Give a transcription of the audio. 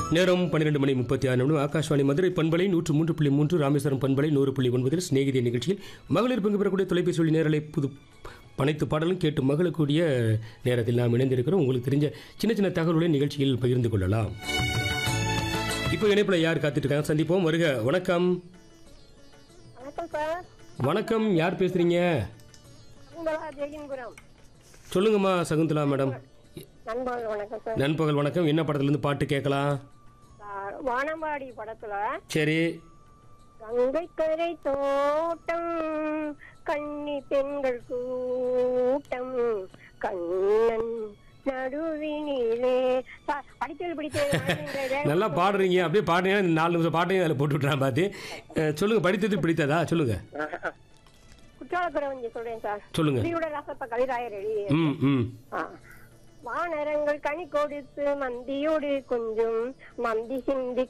நேரம் பன்னிரெண்டு மணி முப்பத்தி ஆறு நிமிடம் ஆகாஷ்வாணி மதுரை பண்பலை நூற்று மூன்று புள்ளி மூன்று ராமேஸ்வரம் பண்பலை நூறு புள்ளி ஒன்பதில் சிநேகிதி நிகழ்ச்சியில் மகளிர் பங்கு பெறக்கூடிய தொலைபேசி வழி நேரலை புது அனைத்து பாடலும் கேட்டு மகளக்கூடிய நேரத்தில் நாம் இணைந்திருக்கிறோம் உங்களுக்கு தெரிஞ்ச சின்ன சின்ன தகவல்களை நிகழ்ச்சியில் பகிர்ந்து கொள்ளலாம் இப்போ இணைப்பில் யார் காத்துட்டு இருக்காங்க சந்திப்போம் வருக வணக்கம் வணக்கம் சார் வணக்கம் யார் பேசுறீங்க சகுந்தலா ஜெயின்புரம் சொல்லுங்கம்மா சகுந்தலா மேடம் நண்பர்கள் வணக்கம் சார் நண்பகல் வணக்கம் என்ன படத்துலேருந்து பாட்டு கேட்கலாம் சார், வானம்பாடி படத்துல சரி கங்கைக்கரை தோட்டம் கன்னி பெண்கள் கூட்டம் கண்ணன் நடுவினிலே சார், படித்தது பிடித்தது நல்லா பாடுறீங்க அப்படியே பாடுறீங்க இந்த நாலு நிமிஷம் பாட்டையும் அதில் போட்டு விட்றான் பார்த்து அஹ், சொல்லுங்க படித்தது பிடித்ததா சொல்லுங்க குற்றாலக்குறவஞ்சி சொல்றேன் சார் சொல்லுங்க புலியோட ரசப்ப கவிராயர் எழுதி ம் ம் ஆ. வானரங்கள் கனி கொடுத்து மந்தியோடு கொஞ்சம் மந்தி சிந்தி